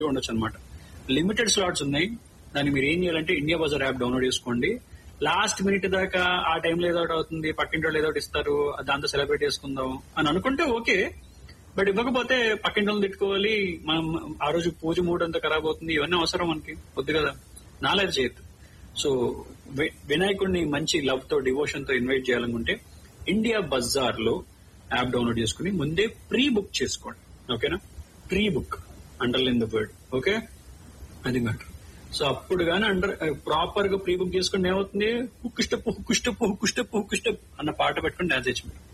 ఉండొచ్చు అనమాట limited slots ఉన్నాయి దాన్ని మీరు ఏం చేయాలంటే ఇండియా బజార్ యాప్ డౌన్లోడ్ చేసుకోండి లాస్ట్ మినిట్ దాకా ఆ టైంలో ఏదో ఒకటి అవుతుంది పక్కింటి వాళ్ళు ఏదో ఒకటి ఇస్తారు దాంతో సెలబ్రేట్ చేసుకుందాం అని అనుకుంటే ఓకే బట్ ఇవ్వకపోతే పక్కింటి వాళ్ళు తిట్టుకోవాలి మనం ఆ రోజు పూజ మూడ్ అంతా ఖరాబ్ అవుతుంది ఇవన్నీ అవసరం మనకి వద్దు కదా నాలెడ్జ్ చేయొద్దు సో వి- వినాయకుడిని మంచి లవ్ తో డివోషన్ తో ఇన్వైట్ చేయాలనుకుంటే ఇండియా బజార్ లో యాప్ డౌన్లోడ్ చేసుకుని ముందే ప్రీ బుక్ చేసుకోండి ఓకేనా pre book under in the world okay అది మ్యాటర్ సో అప్పుడు గానీ అండర్ ప్రాపర్ గా ప్రీ బుక్ చేసుకుని ఏమవుతుంది hook step hook step hook step hook step అన్న పాట పెట్టుకుని డాన్స్ చేయొచ్చు మీరు